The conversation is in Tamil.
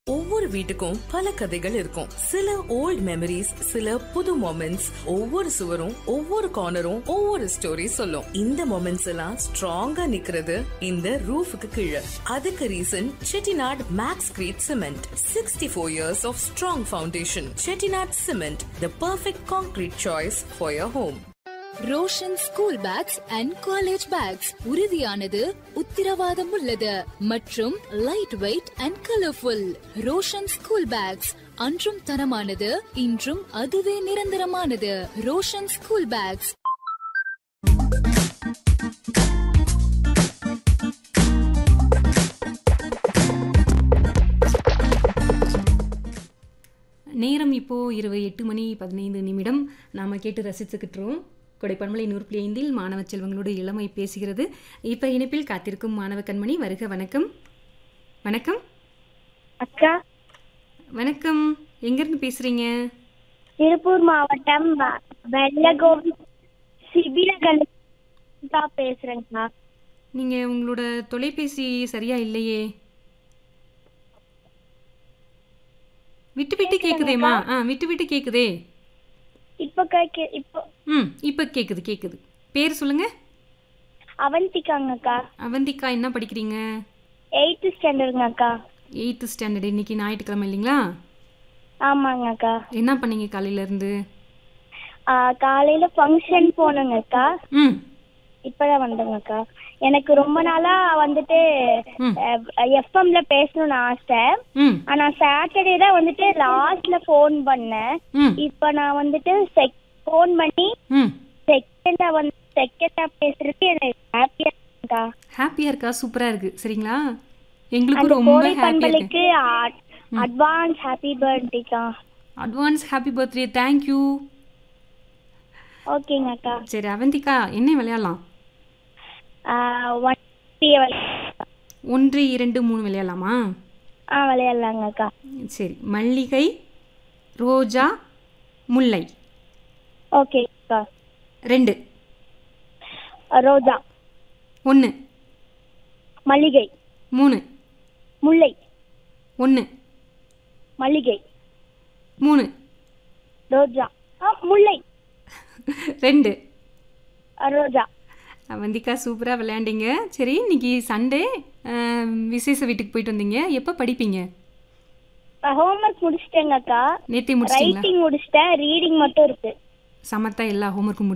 ஒவ்வொரு வீட்டுக்கும் பல கதைகள் இருக்கும் சில ஓல்ட் மெமரிஸ் சில புது மொமெண்ட்ஸ் ஒவ்வொரு சுவரும் ஒவ்வொரு கார்னரும் ஒவ்வொரு ஸ்டோரி சொல்லும் இந்த மொமெண்ட்ஸ் எல்லாம் ஸ்ட்ராங்கா நிக்கிறது இந்த ரூஃபுக்கு கீழே அதுக்கு reason Chettinad max crete cement sixty four years of strong foundation Chettinad cement the perfect concrete choice for your home Roshan school bags and college bags உறுதியானது உத்திரவாதம் உள்ளது மற்றும் light weight and colourful Roshan school bags அன்றும் தரமானது இன்றும் அதுவே நிரந்தரமானது ரோஷன் ஸ்கூல் பேக்ஸ் நேரம் இப்போது இரவு எட்டு மணி பதினைந்து நிமிடம் நாம் கேட்டு ரசித்துக்கிட்டுறோம் கொடைப்பன்மலை நூறு புள்ளி ஐந்தில் மாணவ செல்வங்களோடு இளமை பேசுகிறது இப்போ இணைப்பில் காத்திருக்கும் மாணவ கண்மணி வருக வணக்கம் வணக்கம் அக்கா வணக்கம் எங்கேருந்து பேசுகிறீங்க திருப்பூர் மாவட்டம் வ- வெள்ளகோவி சிபிலகன் தான் பேசுறேங்கக்கா நீங்கள் உங்களோட தொலைபேசி சரியா இல்லையே விட்டு விட்டு கேட்குதேம்மா ஆ விட்டு விட்டு கேட்குதே இப்போ கேக்கு இப்போ ம் இப்போ கேட்குது கேட்குது பேர் சொல்லுங்கள் அவந்திக்காங்கக்கா அவந்திகா என்ன படிக்கிறீங்க எயித்து ஸ்டாண்டர்டுங்க அக்கா எயித்து ஸ்டாண்டர்ட் இன்னைக்கு ஞாயிற்றுக்கிழமை இல்லைங்களா ஆமாங்க அக்கா என்ன பண்ணீங்க காலையிலேருந்து ஆ, காலையில ஃபங்க்ஷன் போனோங்க அக்கா ம் இப்பதான் வந்தேங்க அக்கா எனக்கு ரொம்ப நாளா வந்துட்டு ம். எஃப்எம்ல பேசணும்னு ஆசை ம் ஆனா சாட்டர்டே தான் வந்துட்டு லாஸ்ட்ல ஃபோன் பண்ணேன் ம் இப்போ நான் வந்துட்டு செக் ஃபோன் பண்ணி ம் செகண்டா வந்து செகண்டா பேசுறது எனக்கு ஹாப்பியா இருக்கா ஹாப்பியாக இருக்கா சூப்பராக இருக்குது சரிங்களா எங்களுக்கு அந்த ரொம்ப கோடை ஹாப்பியாக இருக்கு பண்பலைக்கு அட்வான்ஸ் ஹாப்பி பர்த்டேக்கா அட்வான்ஸ் ஹாப்பி பர்த்டே தேங்க்யூ ஓகேங்க அக்கா சரி அவந்திகா என்ன விளையாடலாம் ஒன் ஒன்று இரண்டு மூணு விளையாடலாமா ஆ விளையாடலாங்க அக்கா சரி மல்லிகை ரோஜா முல்லை ஓகே அக்கா ரெண்டு ரோஜா ஒன்று மல்லிகை மூணு முல்லை ஒன்று மல்லிகை மூணு ரோஜா ஆ முல்லை ரெண்டு ஆ, ரோஜா அவந்திகா சூப்பராக விளையாண்டீங்க சரி இன்னைக்கு சண்டே விசேஷ வீட்டுக்கு போயிட்டு வந்தீங்க எப்போ படிப்பீங்க ஹோம்ஒர்க் முடிச்சிட்டேங்க அக்கா நேத்தே முடிச்சிட்டிங்களா ரைட்டிங் முடிச்சிட்டேன் ரீடிங் மட்டும் இருக்கு சமத்தா எல்லா ஹோம்ஒர்க்கும்